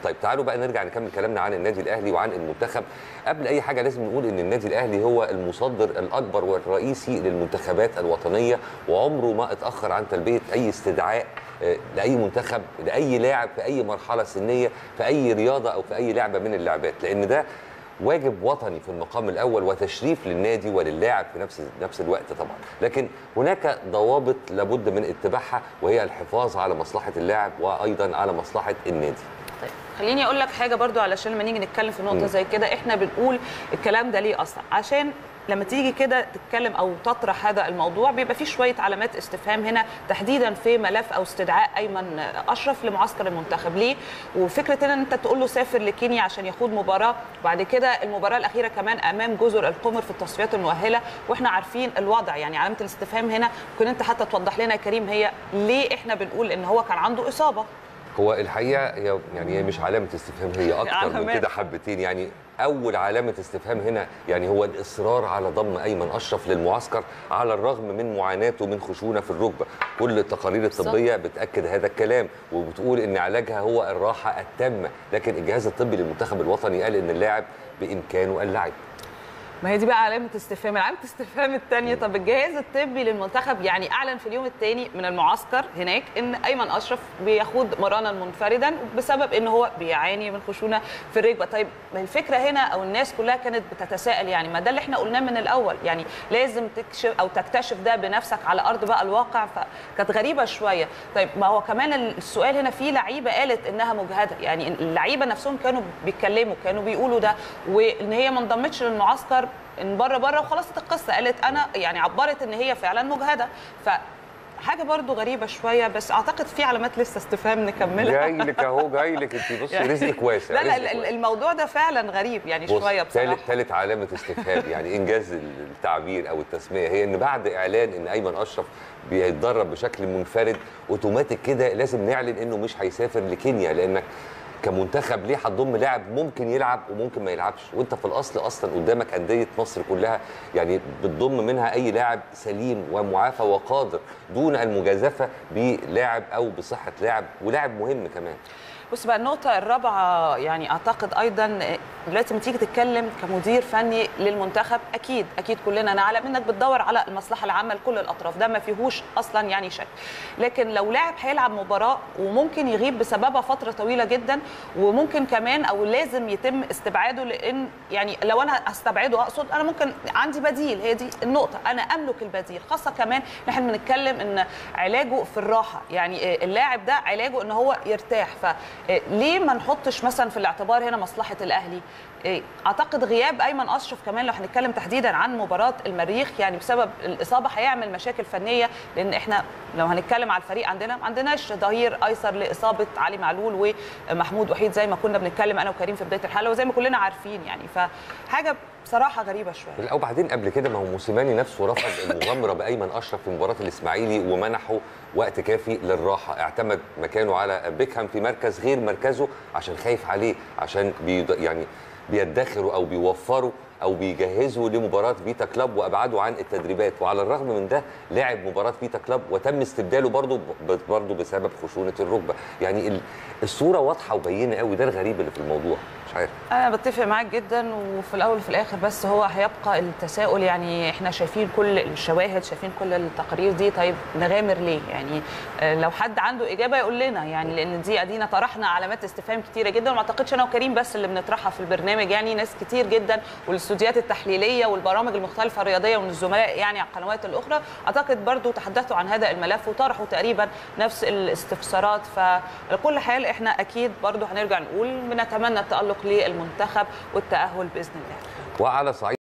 طيب تعالوا بقى نرجع نكمل كلامنا عن النادي الاهلي وعن المنتخب قبل اي حاجه لازم نقول ان النادي الاهلي هو المصدر الاكبر والرئيسي للمنتخبات الوطنيه وعمره ما اتاخر عن تلبيه اي استدعاء آه، لاي منتخب لاي لاعب في اي مرحله سنيه في اي رياضه او في اي لعبه من اللعبات لان ده واجب وطني في المقام الاول وتشريف للنادي وللاعب في نفس نفس الوقت طبعا لكن هناك ضوابط لابد من اتباعها وهي الحفاظ على مصلحه اللاعب وايضا على مصلحه النادي طيب خليني اقول لك حاجه برضو علشان لما نيجي نتكلم في نقطه مم. زي كده احنا بنقول الكلام ده ليه اصلا عشان لما تيجي كده تتكلم او تطرح هذا الموضوع بيبقى في شويه علامات استفهام هنا تحديدا في ملف او استدعاء ايمن اشرف لمعسكر المنتخب ليه وفكره ان انت تقول له سافر لكينيا عشان يخوض مباراه وبعد كده المباراه الاخيره كمان امام جزر القمر في التصفيات المؤهله واحنا عارفين الوضع يعني علامه الاستفهام هنا ممكن انت حتى توضح لنا يا كريم هي ليه احنا بنقول ان هو كان عنده اصابه هو الحقيقه هي يعني هي مش علامه استفهام هي اكتر من علامات. كده حبتين يعني اول علامه استفهام هنا يعني هو الاصرار على ضم ايمن اشرف للمعسكر على الرغم من معاناته من خشونه في الركبه كل التقارير الطبيه بتاكد هذا الكلام وبتقول ان علاجها هو الراحه التامه لكن الجهاز الطبي للمنتخب الوطني قال ان اللاعب بامكانه اللعب ما هي دي بقى علامه استفهام علامه استفهام الثانيه طب الجهاز الطبي للمنتخب يعني اعلن في اليوم الثاني من المعسكر هناك ان ايمن اشرف بيخوض مرانا منفردا بسبب ان هو بيعاني من خشونه في الركبه طيب ما الفكره هنا او الناس كلها كانت بتتساءل يعني ما ده اللي احنا قلناه من الاول يعني لازم تكشف او تكتشف ده بنفسك على ارض بقى الواقع فكانت غريبه شويه طيب ما هو كمان السؤال هنا في لعيبه قالت انها مجهده يعني اللعيبه نفسهم كانوا بيتكلموا كانوا بيقولوا ده وان هي ما انضمتش للمعسكر ان بره بره وخلصت القصه قالت انا يعني عبرت ان هي فعلا مجهده ف حاجه برضو غريبه شويه بس اعتقد في علامات لسه استفهام نكملها جاي لك اهو جاي لك انت بصي يعني- رزقك واسع لا لا رزقك ال- واسع. الموضوع ده فعلا غريب يعني بص، شويه بصراحه ثالث ثالث علامه استفهام يعني انجاز التعبير او التسميه هي ان بعد اعلان ان ايمن اشرف بيتدرب بشكل منفرد اوتوماتيك كده لازم نعلن انه مش هيسافر لكينيا لانك كمنتخب ليه هتضم لاعب ممكن يلعب وممكن ما يلعبش وانت في الاصل اصلا قدامك انديه مصر كلها يعني بتضم منها اي لاعب سليم ومعافى وقادر دون المجازفه بلاعب او بصحه لاعب ولاعب مهم كمان بص بقى النقطة الرابعة يعني أعتقد أيضا دلوقتي لما تيجي تتكلم كمدير فني للمنتخب أكيد أكيد كلنا نعلم إنك بتدور على المصلحة العامة لكل الأطراف ده ما فيهوش أصلا يعني شك لكن لو لاعب هيلعب مباراة وممكن يغيب بسببها فترة طويلة جدا وممكن كمان أو لازم يتم استبعاده لأن يعني لو أنا هستبعده أقصد أنا ممكن عندي بديل هي دي النقطة أنا أملك البديل خاصة كمان إن إحنا بنتكلم إن علاجه في الراحة يعني اللاعب ده علاجه إن هو يرتاح ف إيه، ليه ما نحطش مثلا في الاعتبار هنا مصلحه الاهلي إيه، اعتقد غياب ايمن اشرف كمان لو هنتكلم تحديدا عن مباراه المريخ يعني بسبب الاصابه هيعمل مشاكل فنيه لان احنا لو هنتكلم على الفريق عندنا ما عندناش ظهير ايسر لاصابه علي معلول ومحمود وحيد زي ما كنا بنتكلم انا وكريم في بدايه الحلقه وزي ما كلنا عارفين يعني فحاجه بصراحه غريبه شويه لا وبعدين قبل كده ما هو موسيماني نفسه رفض المغامره بايمن اشرف في مباراه الاسماعيلي ومنحه وقت كافي للراحه اعتمد مكانه على بيكهام في مركز غير مركزه عشان خايف عليه عشان بي يعني بيدخروا او بيوفروا او بيجهزوا لمباراه فيتا كلاب وابعدوا عن التدريبات وعلى الرغم من ده لعب مباراه فيتا كلاب وتم استبداله برضه برضه بسبب خشونه الركبه يعني ال- الصوره واضحه وبينه قوي ده الغريب اللي في الموضوع مش عارف انا بتفق معاك جدا وفي الاول وفي الاخر بس هو هيبقى التساؤل يعني احنا شايفين كل الشواهد شايفين كل التقارير دي طيب نغامر ليه يعني آه، لو حد عنده اجابه يقول لنا يعني لان دي ادينا طرحنا علامات استفهام كتيره جدا وما اعتقدش انا وكريم بس اللي بنطرحها في البرنامج يعني ناس كتير جدا والاستوديوهات التحليليه والبرامج المختلفه الرياضيه ومن الزملاء يعني على القنوات الاخرى اعتقد برضو تحدثوا عن هذا الملف وطرحوا تقريبا نفس الاستفسارات فعلى كل حال احنا اكيد برضو هنرجع نقول بنتمنى التالق للمنتخب والتاهل باذن الله وعلى صعيد